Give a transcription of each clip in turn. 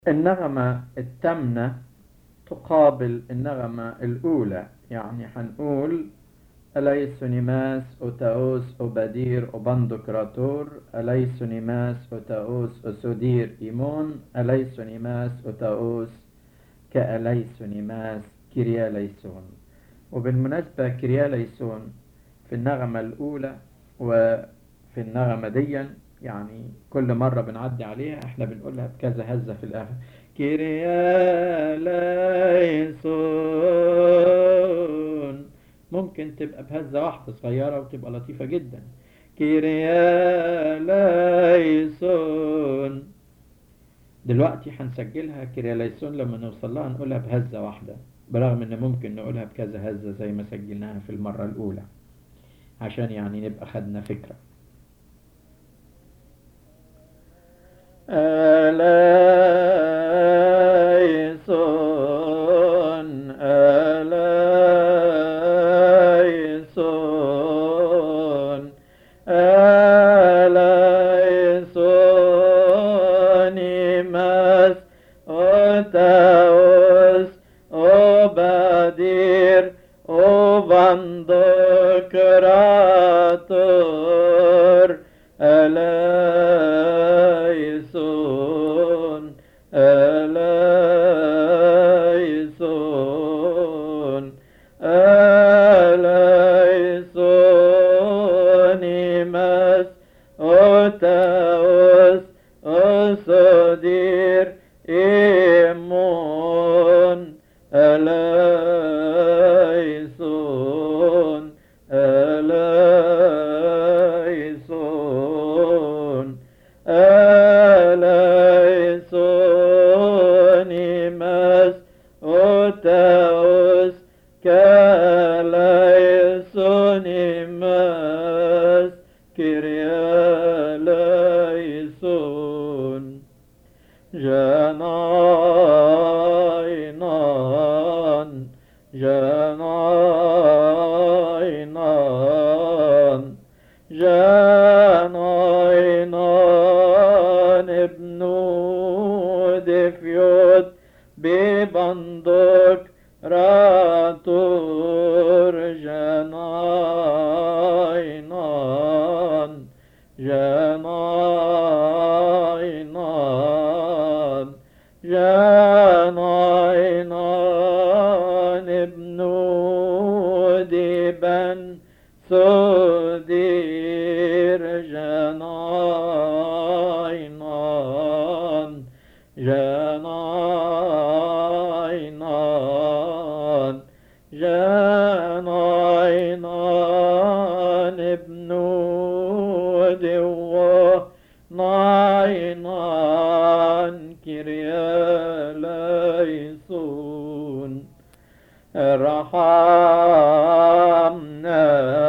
النغمة التامنة تقابل النغمة الأولى يعني هنقول أليسونيماس أوتاوس أوبادير أوباندوكراتور أليسونيماس أوتاوس أسودير إيمون أليسونيماس أوتاوس كأليسونيماس كرياليسون وبالمناسبة كرياليسون في النغمة الأولى وفي النغمة دي يعني كل مرة بنعدي عليها احنا بنقولها بكذا هزة في الآخر كرياليسون ممكن تبقى بهزة واحدة صغيرة وتبقى لطيفة جدا كرياليسون دلوقتي هنسجلها كرياليسون لما نوصل لها نقولها بهزة واحدة برغم ان ممكن نقولها بكذا هزة زي ما سجلناها في المرة الأولى عشان يعني نبقى خدنا فكرة أليسون أليسون أليسونيماس أوتاوس أوبادير أوباندوكراتور أليسون أليسون أليسونيماس أوتاوس أسودير إيمون أليسون أليسون أليسونيماس أوتاوس كاليسونيماس كرياليسون جناينان جناينان جناينان ابنو دفيوت ببندق راتور جناينان جناينان جناينان ابنو دبن سدير جناينان جناينان جناينان ابنو دوا ناينان كرياليسون ارحمنا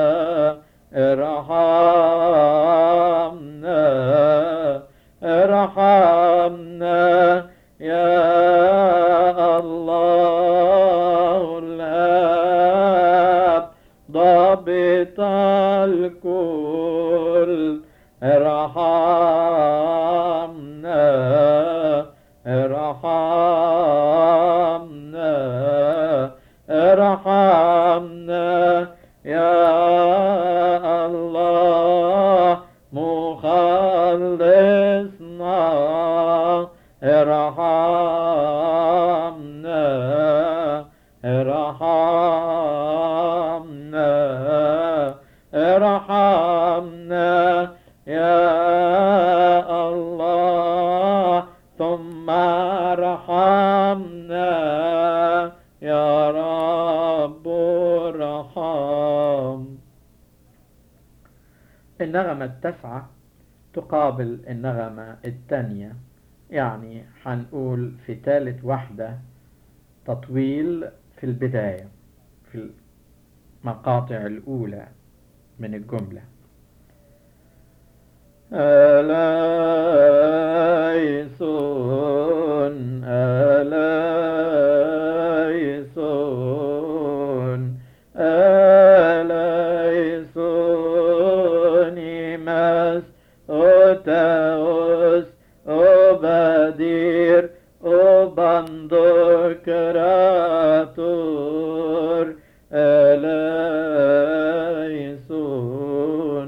ارحمنا ارحمنا يا الله الاب ضابط الكل ارحمنا ارحمنا ارحمنا يا الله مخلصنا ارحمنا ارحمنا ارحمنا يا الله ثم ارحمنا يا رب ارحم النغمة التاسعة تقابل النغمة الثانية يعني هنقول في ثالث واحدة تطويل في البداية في المقاطع الأولى من الجملة أليسون أليسون أليسون ماس أوتاوس أوبادير bandokrator eleison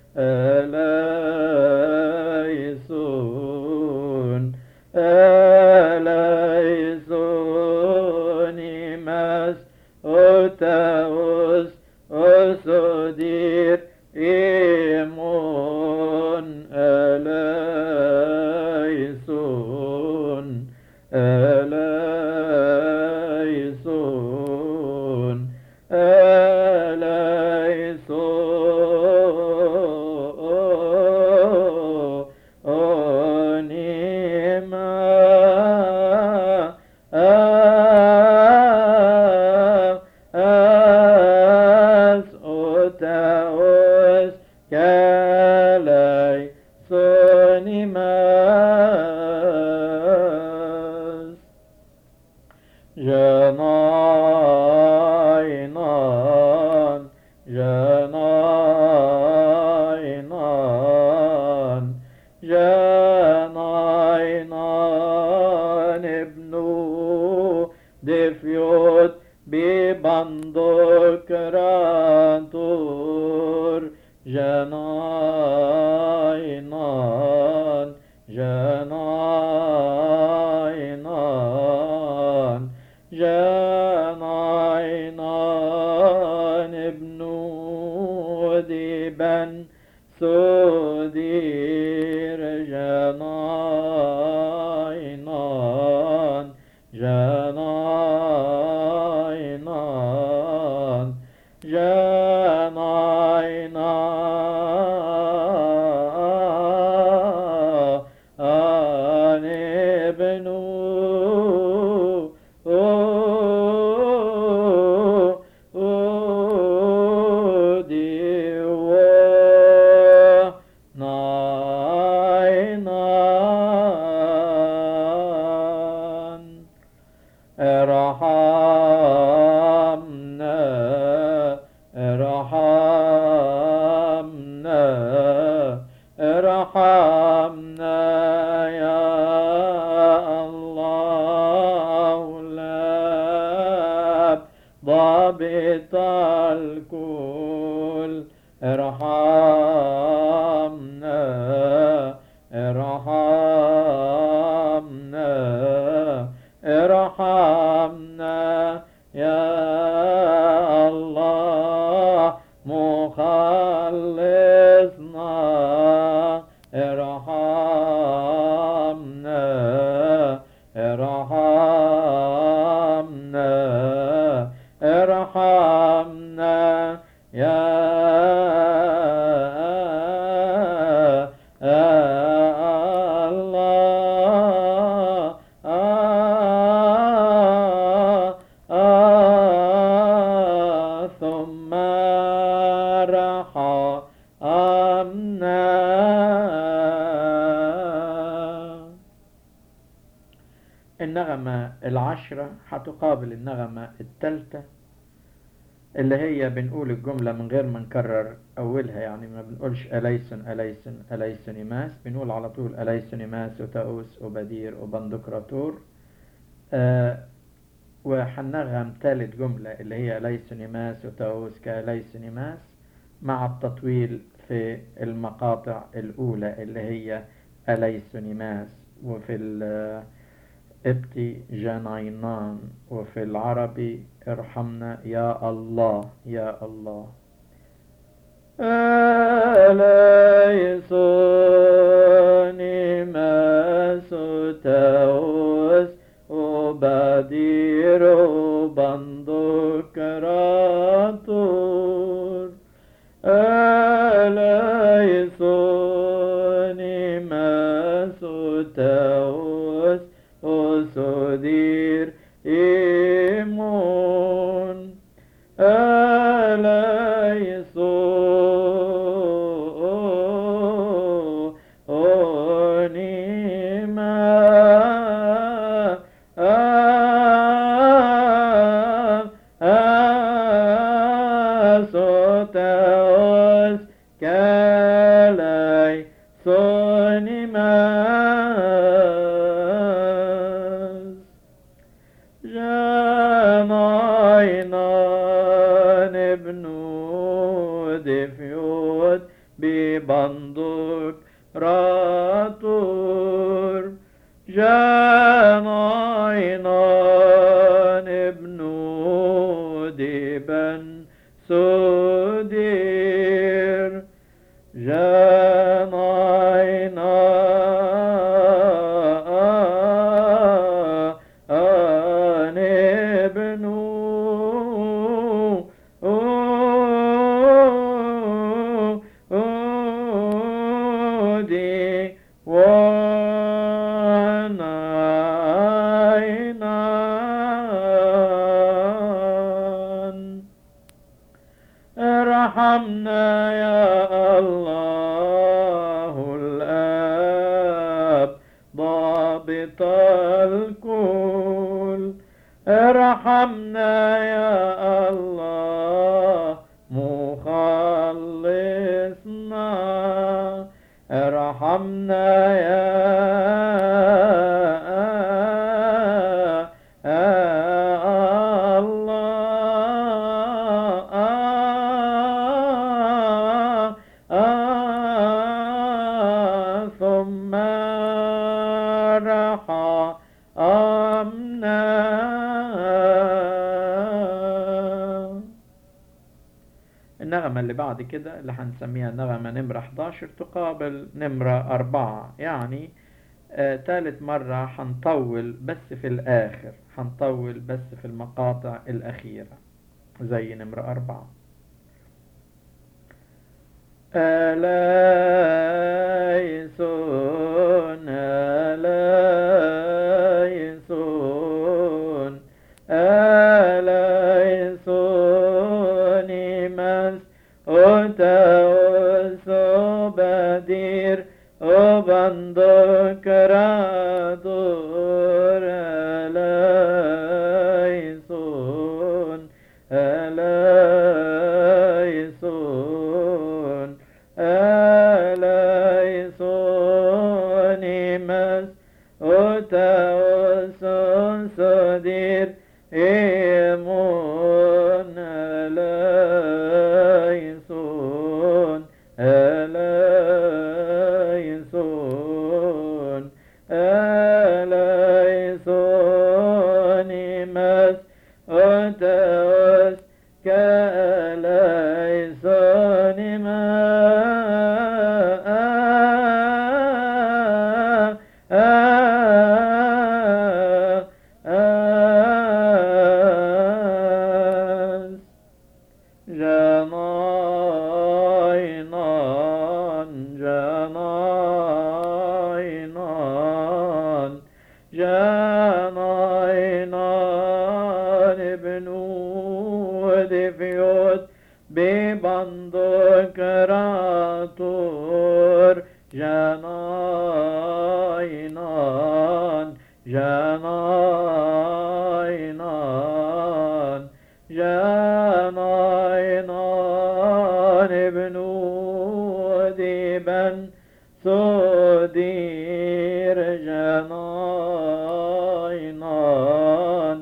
eleison eleison imas otaos osodir imon eleison eleison eleison onima as otaos kalai sonimas Janainan, Janainan, Janainan ibnu Defyot bibandokrator Janainan, Janainan, Janainan ibnu diban sudir Janainan, Janainan, Janainan ibnu Nainan ارحمنا ارحمنا ارحمنا يا الله الاب ضابط الكل ارحمنا ارحمنا ارحمنا يا الله مخلصنا ارحمنا ارحمنا ارحمنا يا الله ثم رحمنا النغمة العشرة هتقابل النغمة التالتة اللي هي بنقول الجملة من غير ما نكرر أولها يعني ما بنقولش أليسن أليسن أليسن إماس بنقول على طول أليسن إماس وتأوس وبدير وبندقراطور آه وحنغم تالت جملة اللي هي أليسن إماس وتأوس كأليسن إماس مع التطويل في المقاطع الأولى اللي هي أليسن إماس وفي ال ابتي جناينان وفي العربي ارحمنا يا الله يا الله أليسوني ما ستوس وبدير وبندكراتور أليسوني ما ستوس وسدير إيمون Soteos kalai sonimas ببندق راتور جاناينان ابن دبن سدير جاناينان ابن دي وناينان ارحمنا يا الله الآب ضابط الكل ارحمنا يا الله مخلصنا ارحمنا يا الله ثم رحمنا النغمة اللي بعد كده اللي هنسميها نغمة نمرة 11 تقابل نمرة أربعة يعني آه تالت مرة هنطول بس في الآخر هنطول بس في المقاطع الأخيرة زي نمرة أربعة ألايسون ألايسون ألايسون مس أتوسو بدير وبندكرادور ألايسون ألايسون ألايسون مس أتوسو صدير إيمون ألايسون ألايسون ألايسون مس أتوس كألايسون ما جناينان جناينان جناينان ابن ودفيوت ببندكراتور جناينان جناينان جناينان ابن ديبن سدير جناينان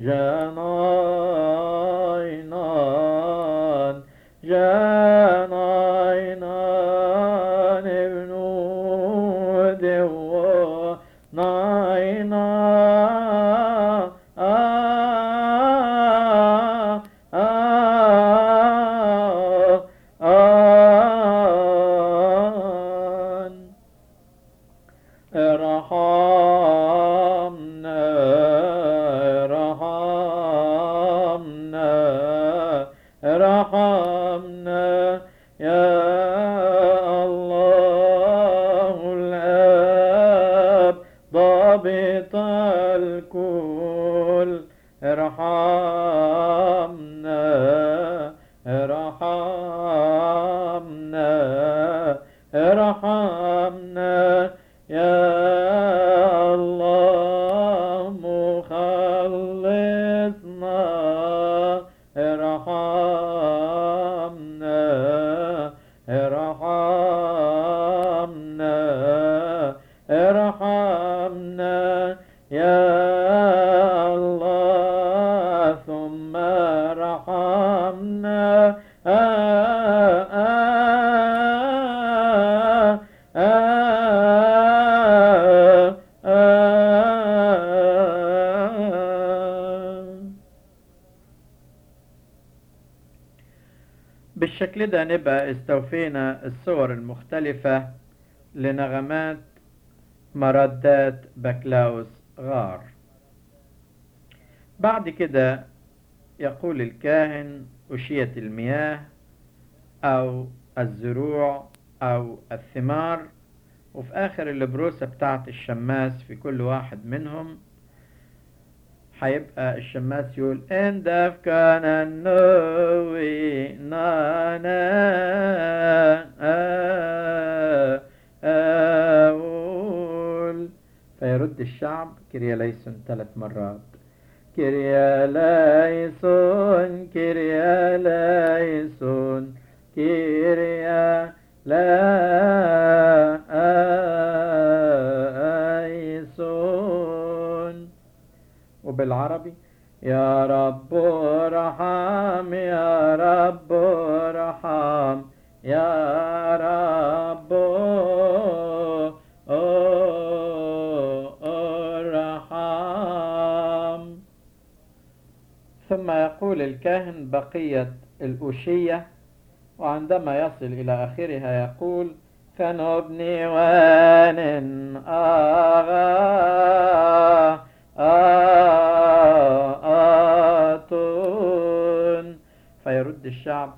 جناينان جناينان ابن دوا ناينا ارحمنا ارحمنا ارحمنا يا الله الآب ضابط الكل ارحمنا ارحمنا ارحمنا يا الله مخلصنا ارحمنا ارحمنا ارحمنا يا الله ثم رحمنا بالشكل ده نبقى استوفينا الصور المختلفة لنغمات مردات بكلاوس غار بعد كده يقول الكاهن أشية المياه أو الزروع أو الثمار وفي آخر البروسة بتاعت الشماس في كل واحد منهم هيبقى الشماس يقول اندف كان النوي نانا أقول فيرد الشعب كريا ليسون ثلاث مرات كريا ليسون كريا ليسون كريا ليسون وبالعربي يا رب ارحم يا رب ارحم يا رب ارحم ثم يقول الكاهن بقية الأشية وعندما يصل إلى آخرها يقول فنبني وان آغا آتون فيرد الشعب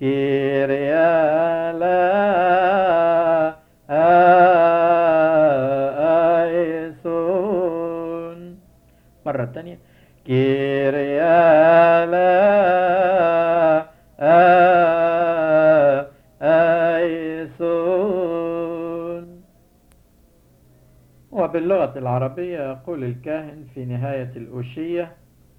كيريا لا آيسون مرة تانية كيريا لا آيسون وباللغة العربية يقول الكاهن في نهاية الأوشية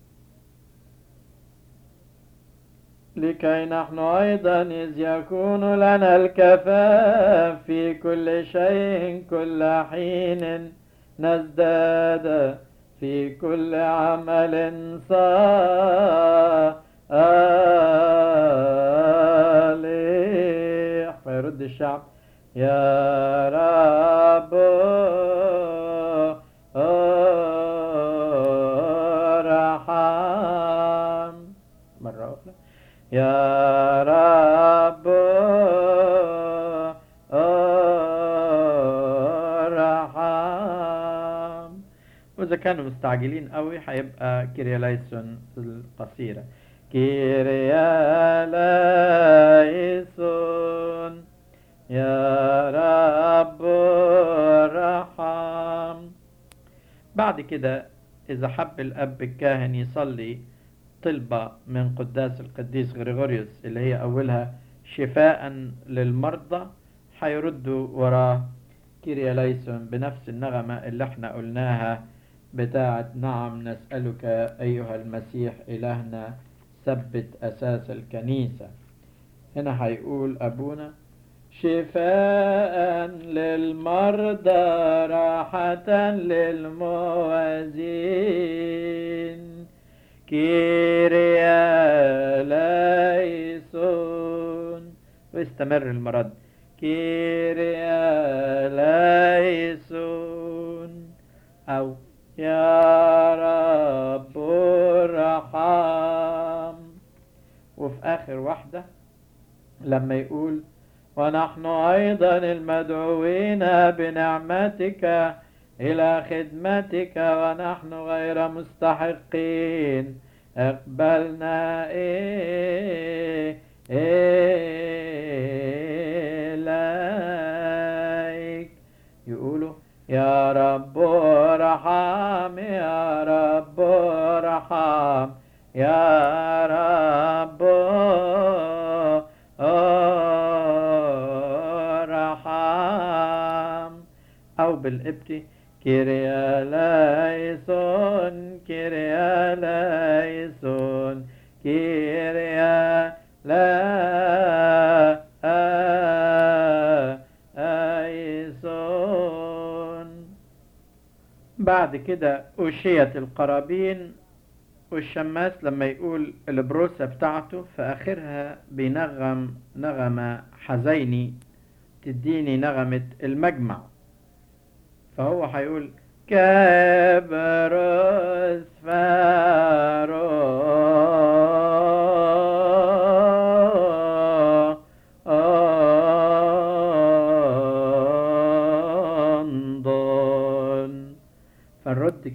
لكي نحن أيضا إذ يكون لنا الكفاف في كل شيء كل حين نزداد في كل عمل صالح فيرد الشعب يا رب ارحم مرة أخرى يا رب ارحم وإذا كانوا مستعجلين قوي هيبقى كيريالايسون القصيرة كيريالايسون يا رب ارحم بعد كده إذا حب الأب الكاهن يصلي طلبة من قداس القديس غريغوريوس اللي هي أولها شفاء للمرضى هيردوا وراه كيريا ليسون بنفس النغمة اللي احنا قلناها بتاعة نعم نسألك أيها المسيح إلهنا ثبت أساس الكنيسة هنا هيقول أبونا شفاء للمرضى راحة للموازين كيريا ليسون واستمر المرض كيريا ليسون أو يا رب ارحم وفي آخر واحدة لما يقول ونحن أيضا المدعوين بنعمتك إلى خدمتك ونحن غير مستحقين اقبلنا إيه إليك يقولوا يا رب ارحم يا رب ارحم يا رب ارحم أو بالإبتي كيريا لايسون كيريا لايسون كيريا لا آيسون بعد كده أشية القرابين والشماس لما يقول البروسة بتاعته في آخرها بينغم نغمة حزيني تديني نغمة المجمع فهو هيقول كبرس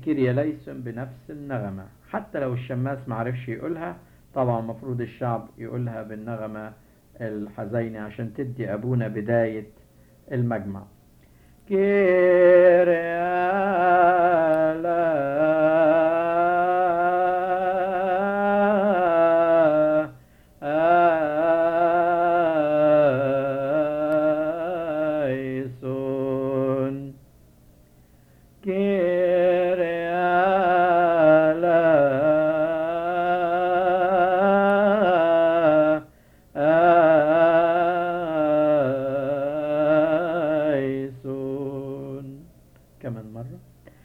الكيريا ليسون بنفس النغمة حتى لو الشماس معرفش يقولها طبعا المفروض الشعب يقولها بالنغمة الحزينة عشان تدي أبونا بداية المجمع كيريا ليسون كمان مرة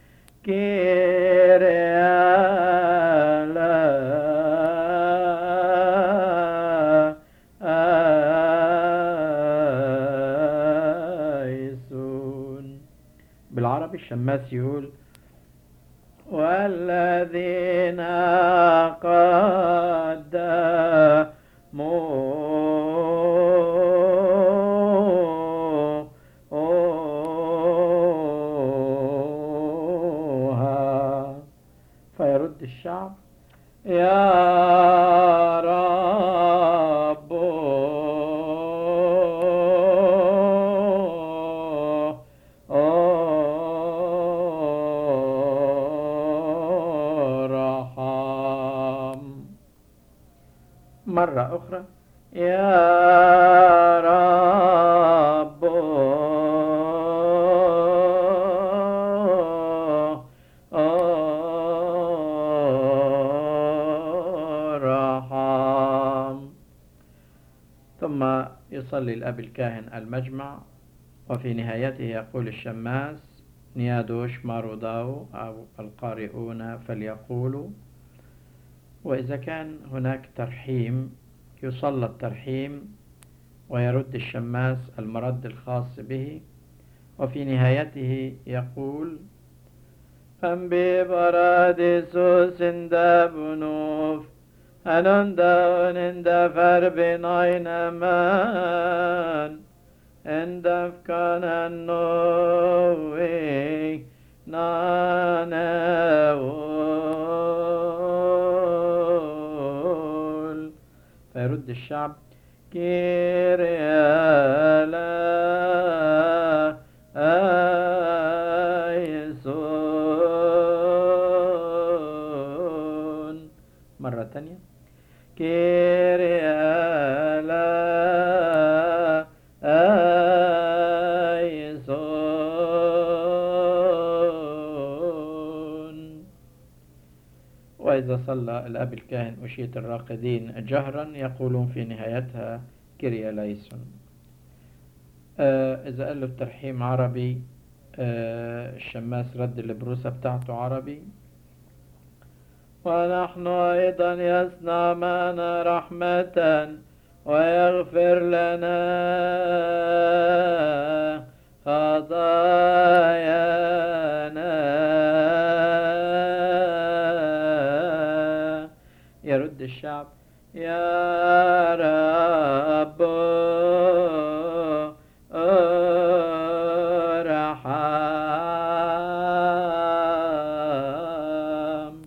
ليسون بالعربي الشماس يقول والذين قدموها فيرد الشعب يا رب ارحم مرة أخرى يا رب ارحم ثم يصلي الأب الكاهن المجمع وفي نهايته يقول الشماس نيادوش ماروداو أو القارئون فليقولوا وإذا كان هناك ترحيم يصلى الترحيم ويرد الشماس المرد الخاص به وفي نهايته يقول أم ببراديسوس دابنوف أنندا ونندا فربن أينمان عند كان النوي نانول فيرد الشعب كيريا لا يسون مرة تانية كيريا لا يسون وإذا صلى الأب الكاهن أشية الراقدين جهرا يقولون في نهايتها كيريا ليسون آه إذا قال له الترحيم عربي آه الشماس رد البروسة بتاعته عربي ونحن أيضا يصنع معنا رحمة ويغفر لنا خطايانا يرد الشعب يا رب ارحم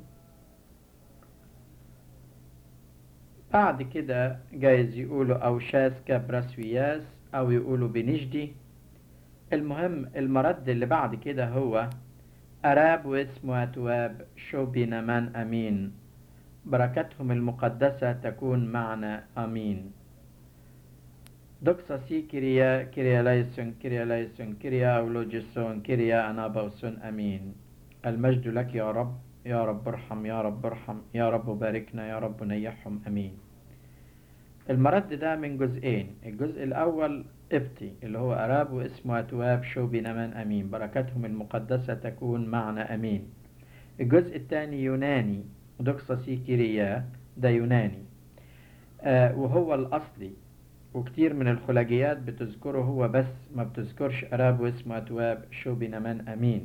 بعد كده جايز يقولوا أوشاس كبرسوياس أو يقولوا بنجدي المهم المرد اللي بعد كده هو أراب واسم وتواب شو بينمان أمين بركتهم المقدسة تكون معنا أمين دوكسا سي كيريا كيريا ليسون كيريا ليسون كيريا أولوجيسون كيريا أنابوسون أمين المجد لك يا رب يا رب ارحم يا رب ارحم يا رب باركنا يا رب نيحهم أمين المرد ده من جزئين الجزء الأول ابتي اللي هو أراب واسمه أتواب شو بنمان أمين بركتهم المقدسة تكون معنا أمين الجزء الثاني يوناني دوكسا سيكيريا ده يوناني آه وهو الأصلي وكتير من الخلاجيات بتذكره هو بس ما بتذكرش أراب واسمه أتواب شو بنمان أمين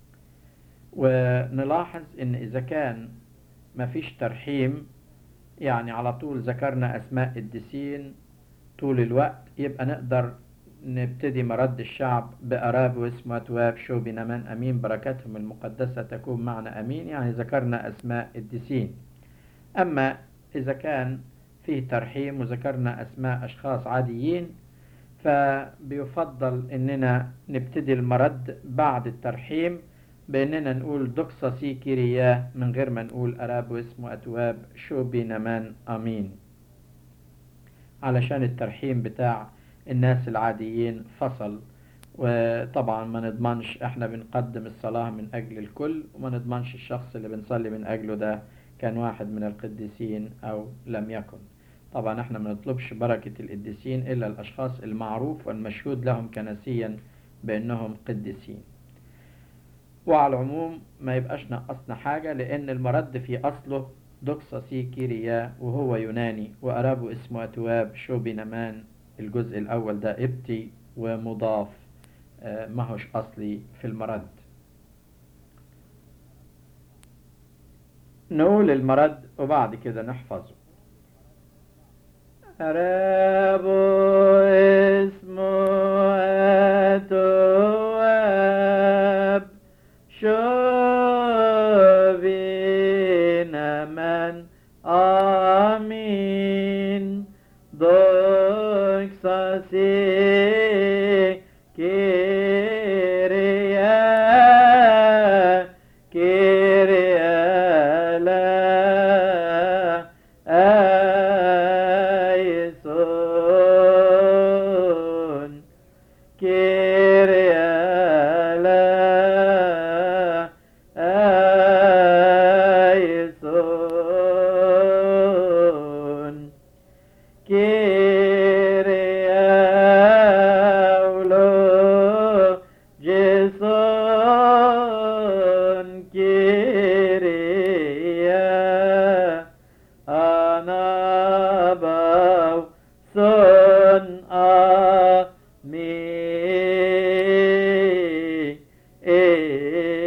ونلاحظ إن إذا كان مفيش ترحيم يعني على طول ذكرنا أسماء الدسين طول الوقت يبقى نقدر نبتدي مرد الشعب بأراب واسمه تواب شوبي نمان أمين بركاتهم المقدسة تكون معنا أمين يعني ذكرنا أسماء الدسين أما إذا كان فيه ترحيم وذكرنا أسماء أشخاص عاديين فبيفضل إننا نبتدي المرد بعد الترحيم بأننا نقول دقصة سي كيريا من غير ما نقول أراب واسمه أتواب شوبي نمان أمين علشان الترحيم بتاع الناس العاديين فصل وطبعا ما نضمنش احنا بنقدم الصلاة من أجل الكل وما نضمنش الشخص اللي بنصلي من أجله ده كان واحد من القديسين أو لم يكن طبعا احنا ما نطلبش بركة القديسين إلا الأشخاص المعروف والمشهود لهم كنسيا بأنهم قديسين وعلى العموم ما يبقاش نقصنا حاجة لأن المرد في أصله دوكسا سي كيريا وهو يوناني وأرابه اسمه أتواب شوبي نمان الجزء الأول ده ابتي ومضاف آه، ما هوش أصلي في المرد نقول المرد وبعد كده نحفظه أرابو اسمه أتواب شوبينا من آمين دوكسا سي كيريا كيريا لا آيسون كيريا لا آيسون Kyrie Jason Kyrie Anabau Son Ami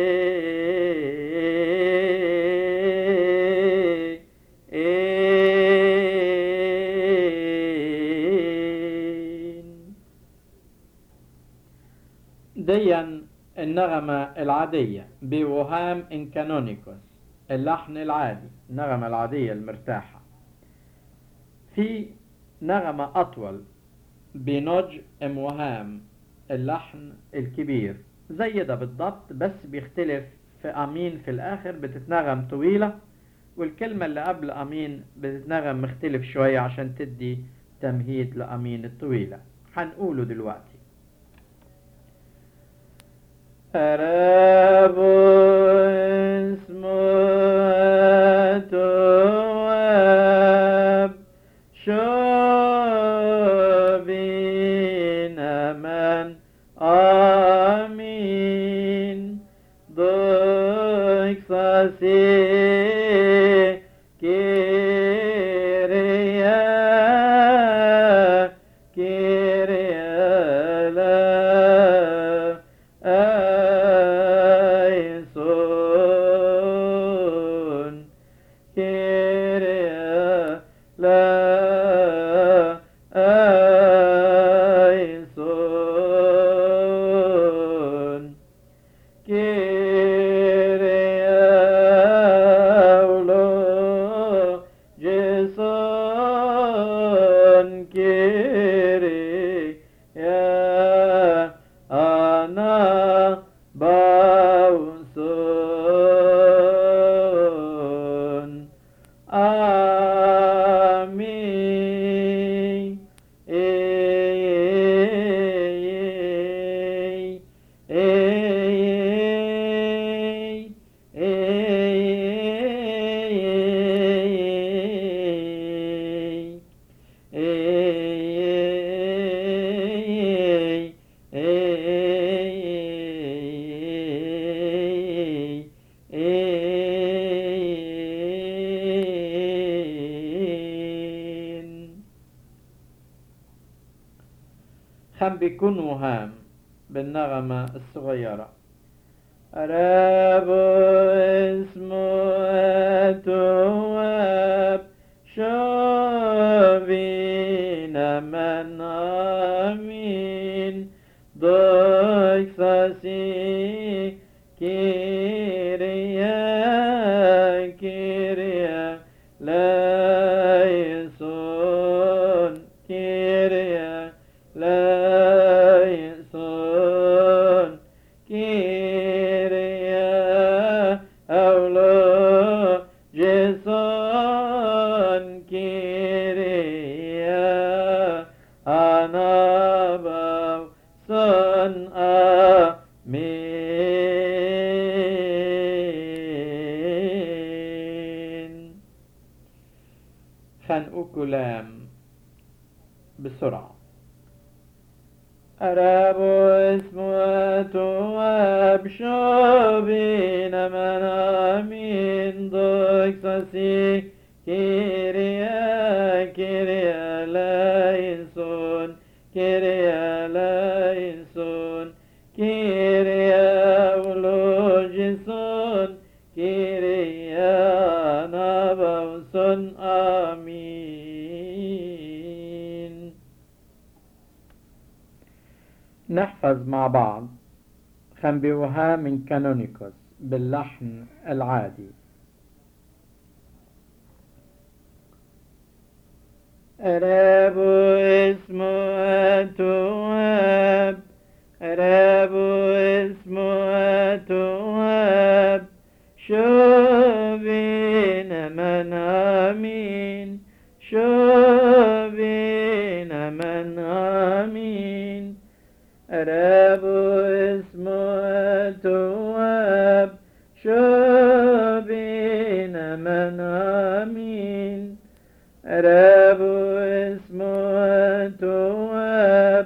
ديا النغمة العادية بوهام إن كانونيكوس اللحن العادي النغمة العادية المرتاحة في نغمة أطول بنوج ام وهام اللحن الكبير زي ده بالضبط بس بيختلف في أمين في الآخر بتتنغم طويلة والكلمة اللي قبل أمين بتتنغم مختلف شوية عشان تدي تمهيد لأمين الطويلة هنقوله دلوقتي أراب اسمه تواب شوبين من آمين دوكسا سي كيريا كيريا لا آيسون كيريا لا آيسون كيريا ولو جيسون كيريا أنا باوسون آمين خم بيكون وهام بالنغمة الصغيرة راب اسمه تواب شوبين من آمين كيريا كيريا لايسون كيريا لايسون كيريا أولو جيسون كيريا أنا بوسن آمين خنقوا كلام بسرعة أراب اسمه تواب بين من آمين دوكساسي كيريا كيريا لايسون كيريا لايسون كيريا ولوجسون كيريا نبوسون آمين نحفظ مع بعض خنبوها من كانونيكوس باللحن العادي رب اسمه تواب رب اسمه تواب شوبين من آمين شوبين من آمين رب اسمه تواب شوبين من آمين رب اسمه تواب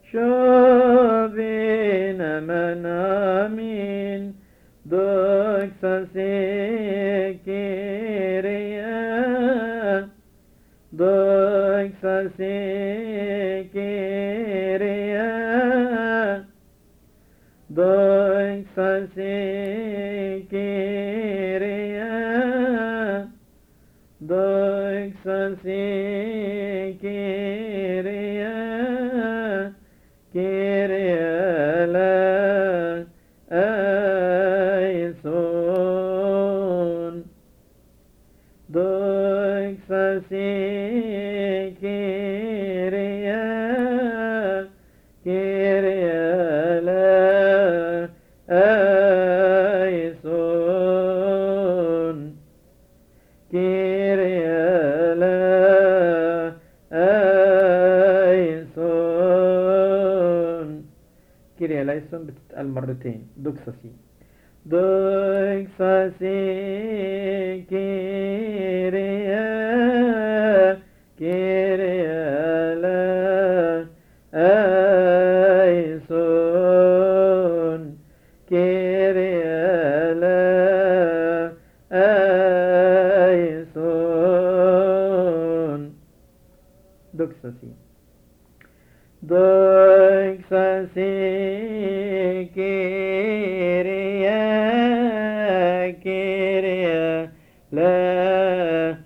شوبين من آمين دوكساسي كيريا دوكساسي كيريا دوكساسي كيريا دوكساسي كيريا كيريا لا ايسون دوكساسي كيريا كيريا لا ايسون كيريا لا ايسون كيريا لايسون بتتقال مرتين دوكساسي دوكساسي كيريا كيريا لا ايسون كيريا لا ايسون دوكساسي دوكساسي كيريا كيريا لا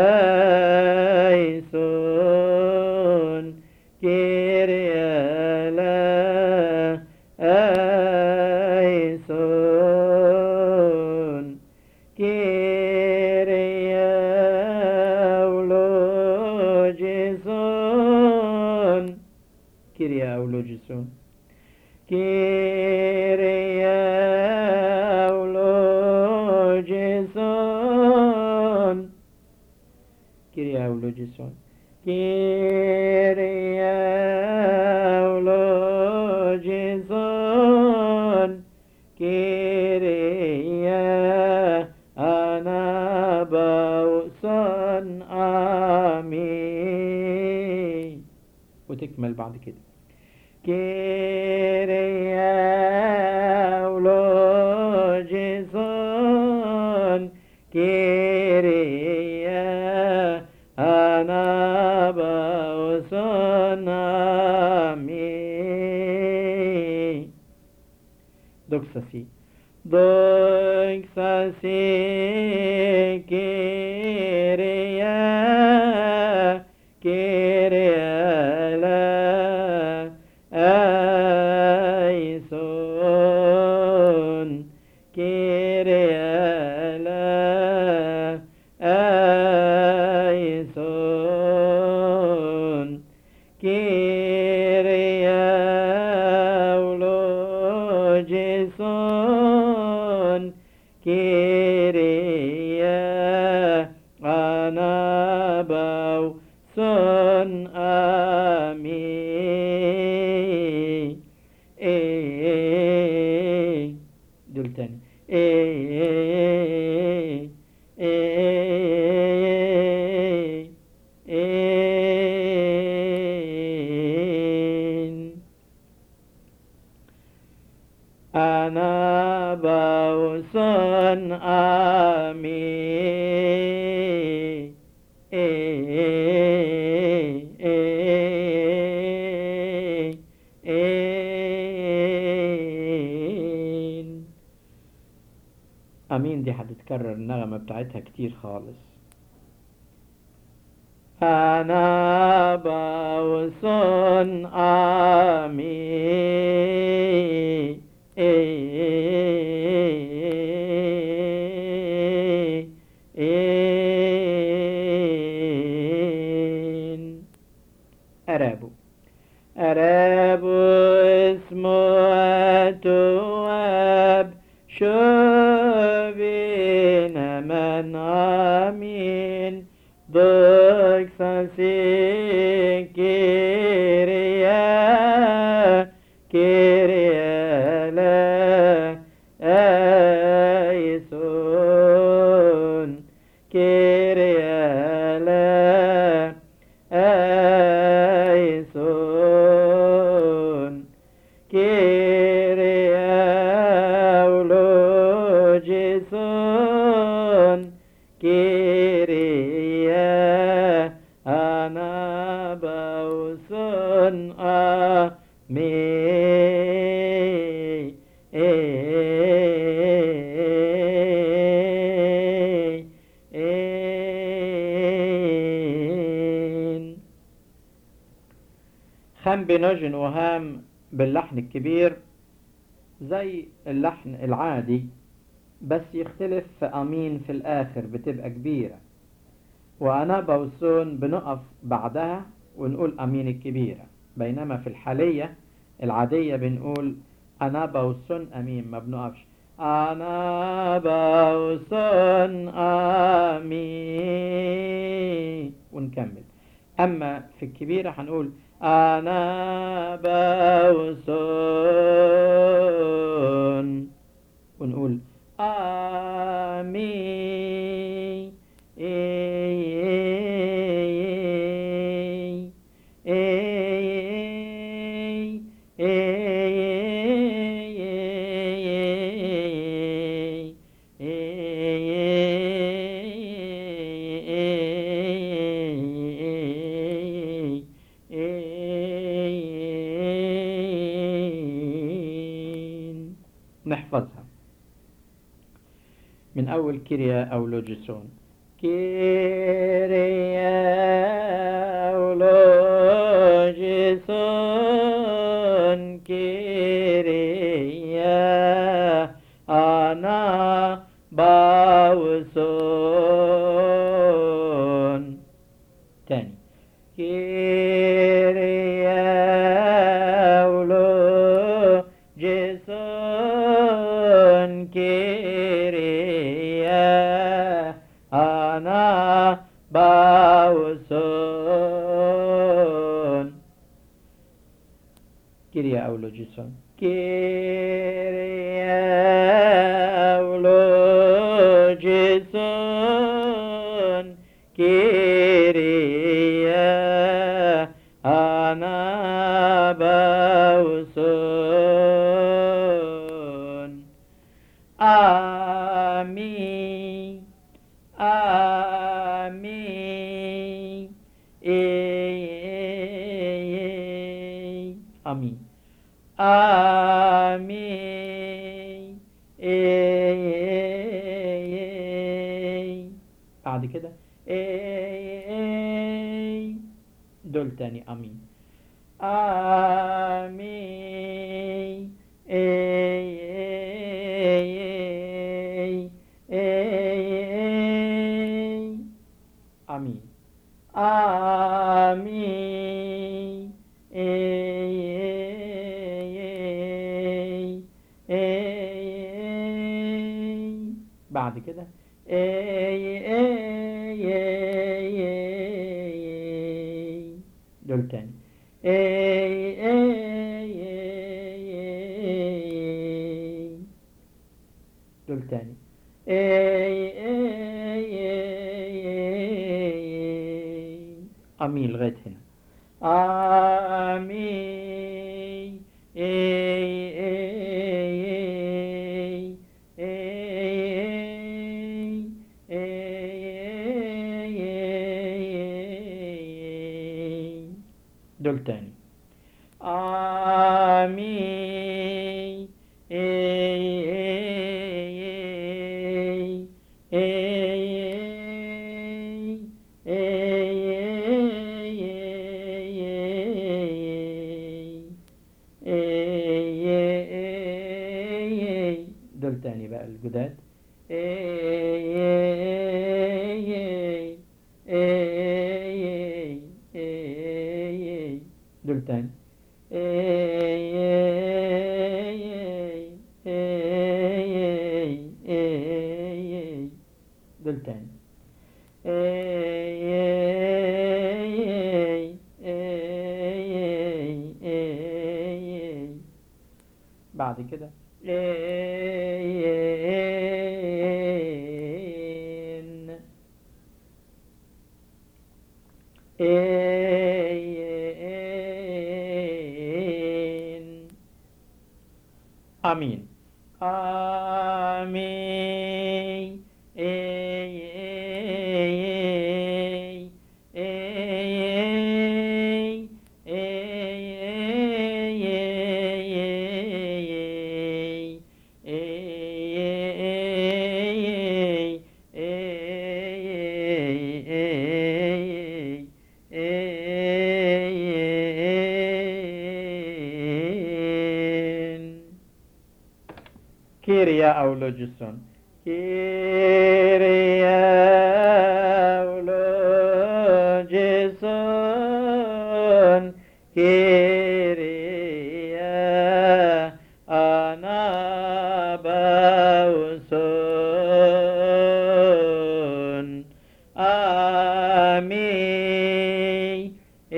ايسون كيريا لا ايسون كيريا ولوجيسون كيريا ولوجيسون كيريا ولوجيسون كيريا ولوجيسون كيريا ولوجيسون كيريا أنا بوسن آمين وتكمل بعد كده كيريا ولوجيسون كيريا أنا بوسن آمين دوكساسي دوكساسي كيريا كيريا لا ايسون آمين دي هتتكرر النغمة بتاعتها كتير خالص أنا بوس آمين أرابو أرابو اسمه تواب شوبين من آمين بكساسي كيريا كيريا لا آيسون كيريا لا آيسون كيريا ولوجيسون كيريا أنا بوسون آمين خم بنجن وهام باللحن الكبير زي اللحن العادي بس يختلف في أمين في الآخر بتبقى كبيرة وأنا بوسون بنقف بعدها ونقول أمين الكبيرة بينما في الحالية العادية بنقول أنا بوسون أمين ما بنقفش أنا بوسون أمين ونكمل أما في الكبيرة هنقول أنا بوسون ونقول آمين نحفظها من أول كيريا أو لوجيسون كيريا أو لوجيسون كيريا أنا باوسون تاني كيريا أو لوجيسون كيريا أنا باوسون كيريا أولوجيسون كيريا أولوجيسون كيريا أنا باوسون آمين آمين إيه آمين آمين إيه بعد كده إيه دول تاني آمين آمين إيه إيه آمين آمين إيه إيه بعد كده إيه إيه دول تاني إيه إيه دول تاني أمين لغاية هنا آمين دول تاني آمين الجداد اي اي اي اي دول تاني اي اي اي اي دول تاني اي اي اي اي بعد كده إن إن آمين آمين Kyria aulogisun. Kyria aulogisun. Kyria anabausun. Amin.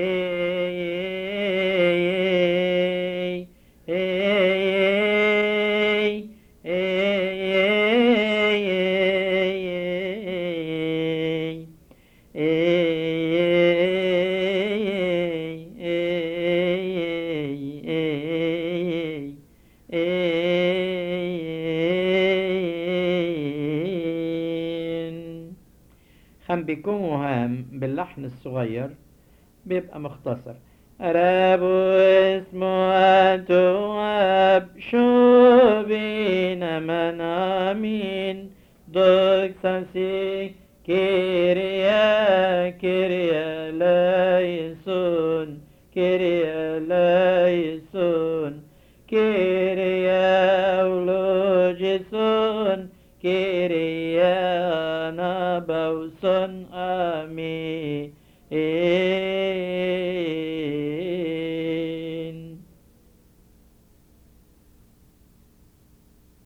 خم بيكونوا هام باللحن الصغير بيبقى مختصر رب اسمه تواب شو بينا من امين دوك ساسي كيريا كيريا لا يسون كيريا لا يسون كيريا ولوجسون كيريا نبوسون امين